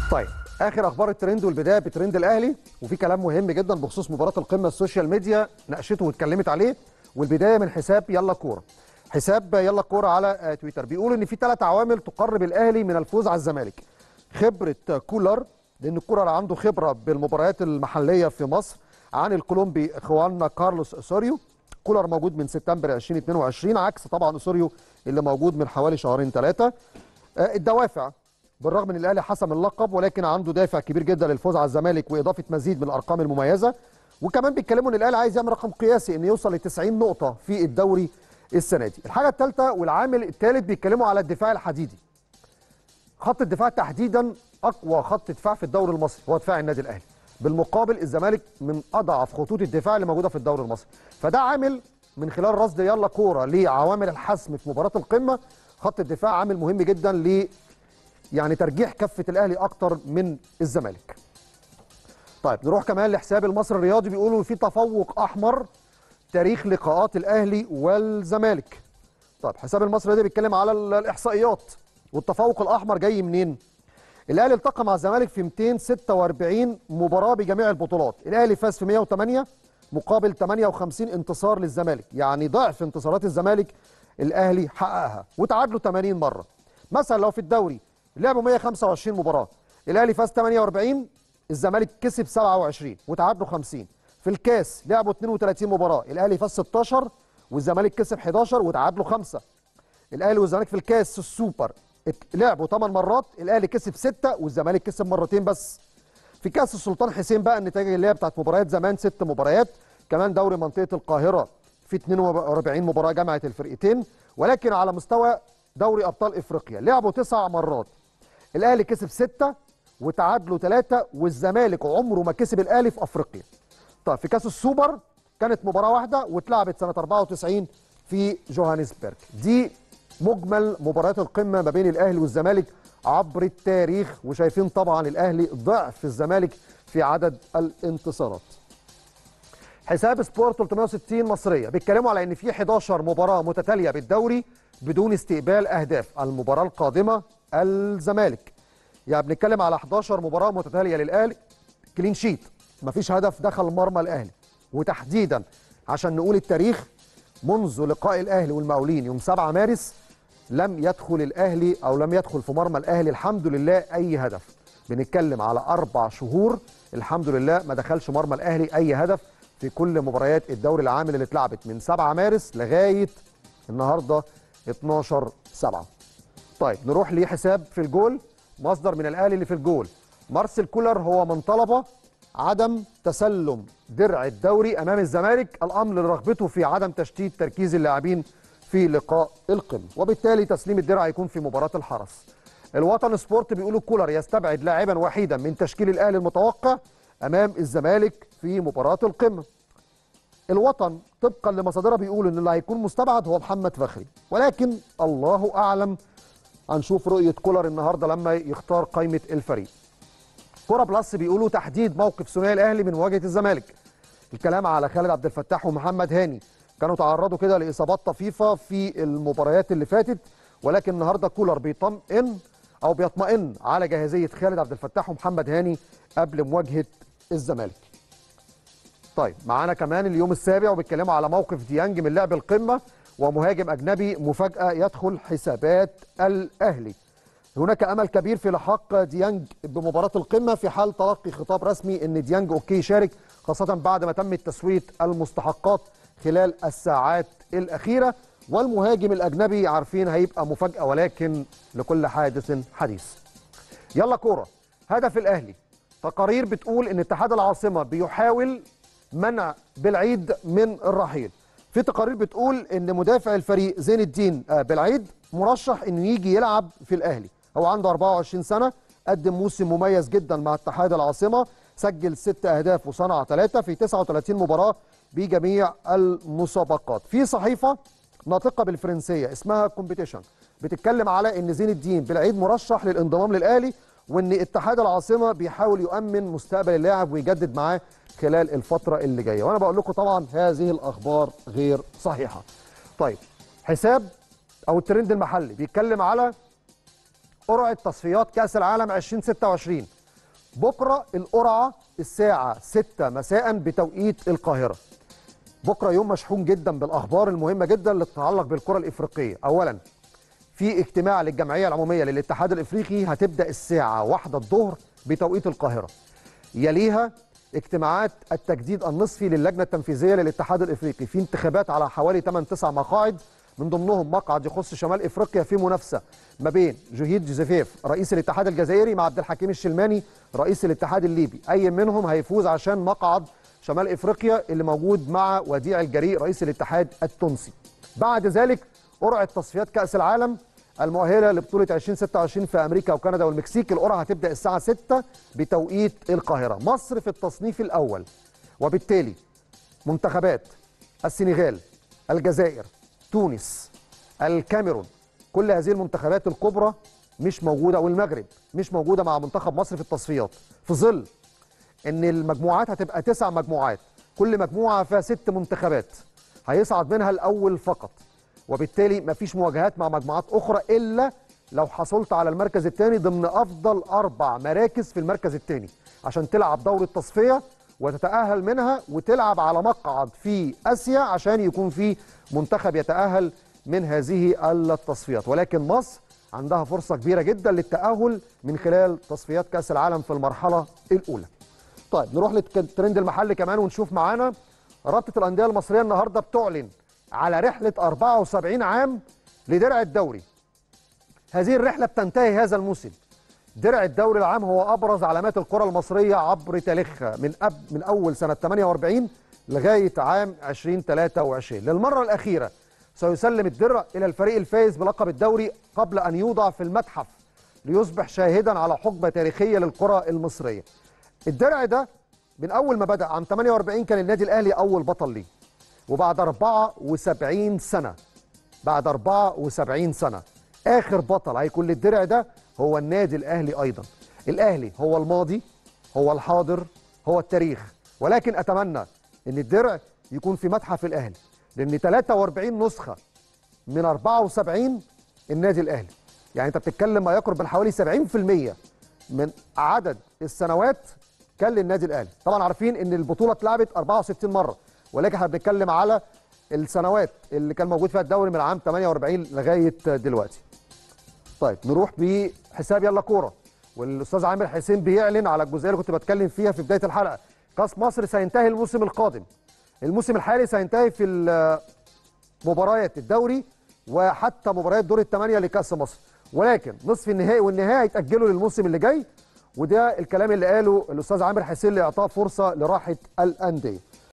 طيب اخر اخبار الترند والبدايه بترند الاهلي وفي كلام مهم جدا بخصوص مباراه القمه السوشيال ميديا ناقشته واتكلمت عليه والبدايه من حساب يلا كوره حساب يلا كوره على آه، تويتر بيقول ان في ثلاث عوامل تقرب الاهلي من الفوز على الزمالك خبره كولر لان كولر عنده خبره بالمباريات المحليه في مصر عن الكولومبي اخواننا كارلوس اسوريو كولر موجود من سبتمبر 2022 عكس طبعا اسوريو اللي موجود من حوالي شهرين ثلاثه آه، الدوافع بالرغم من الاهلي حسم اللقب ولكن عنده دافع كبير جدا للفوز على الزمالك واضافه مزيد من الارقام المميزه وكمان بيتكلموا ان الاهلي عايز يعمل رقم قياسي انه يوصل ل 90 نقطه في الدوري السنه دي الحاجه الثالثه والعامل الثالث بيتكلموا على الدفاع الحديدي خط الدفاع تحديدا اقوى خط دفاع في الدوري المصري هو دفاع النادي الاهلي بالمقابل الزمالك من اضعف خطوط الدفاع اللي موجوده في الدوري المصري فده عامل من خلال رصد يلا كوره لعوامل الحسم في مباراه القمه خط الدفاع عامل مهم جدا ل يعني ترجيح كفه الاهلي اكتر من الزمالك طيب نروح كمان لحساب المصري الرياضي بيقولوا في تفوق احمر تاريخ لقاءات الاهلي والزمالك طيب حساب المصري الرياضي بيتكلم على ال- الاحصائيات والتفوق الاحمر جاي منين الاهلي التقى مع الزمالك في 246 مباراه بجميع البطولات الاهلي فاز في 108 مقابل 58 انتصار للزمالك يعني ضعف انتصارات الزمالك الاهلي حققها وتعادلوا 80 مره مثلا لو في الدوري لعبوا 125 مباراه الاهلي فاز 48 الزمالك كسب 27 وتعادلوا 50 في الكاس لعبوا 32 مباراه الاهلي فاز 16 والزمالك كسب 11 وتعادلوا 5 الاهلي والزمالك في الكاس السوبر ات- لعبوا 8 مرات الاهلي كسب 6 والزمالك كسب مرتين بس في كاس السلطان حسين بقى النتائج اللي هي بتاعت مباريات زمان ست مباريات كمان دوري منطقه القاهره في 42 مباراه جمعت الفرقتين ولكن على مستوى دوري ابطال افريقيا لعبوا تسع مرات الاهلي كسب سته وتعادلوا ثلاثه والزمالك عمره ما كسب الاهلي في افريقيا طيب في كاس السوبر كانت مباراه واحده واتلعبت سنه 94 في جوهانسبرج دي مجمل مباريات القمه ما بين الاهلي والزمالك عبر التاريخ وشايفين طبعا الاهلي ضعف الزمالك في عدد الانتصارات حساب سبورت 360 مصريه بيتكلموا على ان في 11 مباراه متتاليه بالدوري بدون استقبال اهداف المباراه القادمه الزمالك يعني بنتكلم على 11 مباراه متتاليه للاهلي كلين شيت مفيش هدف دخل مرمى الاهلي وتحديدا عشان نقول التاريخ منذ لقاء الاهلي والمقاولين يوم 7 مارس لم يدخل الاهلي او لم يدخل في مرمى الاهلي الحمد لله اي هدف بنتكلم على اربع شهور الحمد لله ما دخلش مرمى الاهلي اي هدف في كل مباريات الدوري العام اللي اتلعبت من 7 مارس لغايه النهارده 12 7 طيب نروح لحساب في الجول مصدر من الاهلي اللي في الجول مارسيل كولر هو من طلب عدم تسلم درع الدوري امام الزمالك الامر لرغبته في عدم تشتيت تركيز اللاعبين في لقاء القمه وبالتالي تسليم الدرع هيكون في مباراه الحرس الوطن سبورت بيقولوا كولر يستبعد لاعبا وحيدا من تشكيل الاهلي المتوقع امام الزمالك في مباراه القمه الوطن طبقا لمصادرها بيقولوا ان اللي هيكون مستبعد هو محمد فخري ولكن الله اعلم هنشوف رؤيه كولر النهارده لما يختار قائمه الفريق كوره بلس بيقولوا تحديد موقف ثنائي الاهلي من مواجهه الزمالك الكلام على خالد عبد الفتاح ومحمد هاني كانوا تعرضوا كده لاصابات طفيفه في المباريات اللي فاتت ولكن النهارده كولر بيطمئن او بيطمئن على جاهزيه خالد عبد الفتاح ومحمد هاني قبل مواجهه الزمالك طيب معانا كمان اليوم السابع وبيتكلموا على موقف ديانج من لعب القمه ومهاجم اجنبي مفاجاه يدخل حسابات الاهلي هناك امل كبير في لحاق ديانج بمباراه القمه في حال تلقي خطاب رسمي ان ديانج اوكي يشارك خاصه بعد ما تم تسويه المستحقات خلال الساعات الاخيره والمهاجم الاجنبي عارفين هيبقى مفاجاه ولكن لكل حادث حديث يلا كوره هدف الاهلي تقارير بتقول ان اتحاد العاصمه بيحاول منع بالعيد من الرحيل في تقارير بتقول ان مدافع الفريق زين الدين آه، بالعيد مرشح انه يجي يلعب في الاهلي هو عنده 24 سنه قدم موسم مميز جدا مع اتحاد العاصمه سجل ست اهداف وصنع ثلاثه في 39 مباراه بجميع المسابقات في صحيفه ناطقه بالفرنسيه اسمها كومبيتيشن بتتكلم على ان زين الدين بالعيد مرشح للانضمام للاهلي وان اتحاد العاصمه بيحاول يؤمن مستقبل اللاعب ويجدد معاه خلال الفتره اللي جايه وانا بقول لكم طبعا هذه الاخبار غير صحيحه طيب حساب او الترند المحلي بيتكلم على قرعه تصفيات كاس العالم 2026 بكره القرعه الساعه 6 مساء بتوقيت القاهره بكره يوم مشحون جدا بالاخبار المهمه جدا اللي تتعلق بالكره الافريقيه اولا في اجتماع للجمعيه العموميه للاتحاد الافريقي هتبدا الساعه 1 الظهر بتوقيت القاهره يليها اجتماعات التجديد النصفي للجنه التنفيذيه للاتحاد الافريقي في انتخابات على حوالي 8 9 مقاعد من ضمنهم مقعد يخص شمال افريقيا في منافسه ما بين جوهيد جوزيفيف رئيس الاتحاد الجزائري مع عبد الحكيم الشلماني رئيس الاتحاد الليبي اي منهم هيفوز عشان مقعد شمال افريقيا اللي موجود مع وديع الجريء رئيس الاتحاد التونسي بعد ذلك قرعه تصفيات كاس العالم المؤهله لبطوله 2026 في امريكا وكندا والمكسيك القرعه هتبدا الساعه 6 بتوقيت القاهره مصر في التصنيف الاول وبالتالي منتخبات السنغال الجزائر تونس الكاميرون كل هذه المنتخبات الكبرى مش موجوده والمغرب مش موجوده مع منتخب مصر في التصفيات في ظل ان المجموعات هتبقى تسع مجموعات كل مجموعه فيها ست منتخبات هيصعد منها الاول فقط وبالتالي مفيش مواجهات مع مجموعات اخرى الا لو حصلت على المركز الثاني ضمن افضل اربع مراكز في المركز الثاني عشان تلعب دور التصفيه وتتاهل منها وتلعب على مقعد في اسيا عشان يكون في منتخب يتاهل من هذه التصفيات ولكن مصر عندها فرصه كبيره جدا للتاهل من خلال تصفيات كاس العالم في المرحله الاولى طيب نروح للترند المحلي كمان ونشوف معانا رابطه الانديه المصريه النهارده بتعلن على رحله 74 عام لدرع الدوري هذه الرحله بتنتهي هذا الموسم درع الدوري العام هو ابرز علامات الكره المصريه عبر تاريخها من أب من اول سنه 48 لغايه عام 2023 للمره الاخيره سيسلم الدرع الى الفريق الفائز بلقب الدوري قبل ان يوضع في المتحف ليصبح شاهدا على حقبه تاريخيه للكره المصريه الدرع ده من اول ما بدا عام 48 كان النادي الاهلي اول بطل ليه وبعد 74 سنه بعد 74 سنه اخر بطل هيكون للدرع ده هو النادي الاهلي ايضا الاهلي هو الماضي هو الحاضر هو التاريخ ولكن اتمنى ان الدرع يكون في متحف الاهلي لان 43 نسخه من 74 النادي الاهلي يعني انت بتتكلم ما يقرب من حوالي 70% من عدد السنوات كان للنادي الاهلي طبعا عارفين ان البطوله اتلعبت 64 مره ولكن احنا بنتكلم على السنوات اللي كان موجود فيها الدوري من عام 48 لغايه دلوقتي طيب نروح بحساب يلا كوره والاستاذ عامر حسين بيعلن على الجزئيه اللي كنت بتكلم فيها في بدايه الحلقه كاس مصر سينتهي الموسم القادم الموسم الحالي سينتهي في مباريات الدوري وحتى مباريات دور الثمانيه لكاس مصر ولكن نصف النهائي والنهائي هيتاجلوا للموسم اللي جاي وده الكلام اللي قاله الاستاذ عامر حسين لاعطاء فرصه لراحه الانديه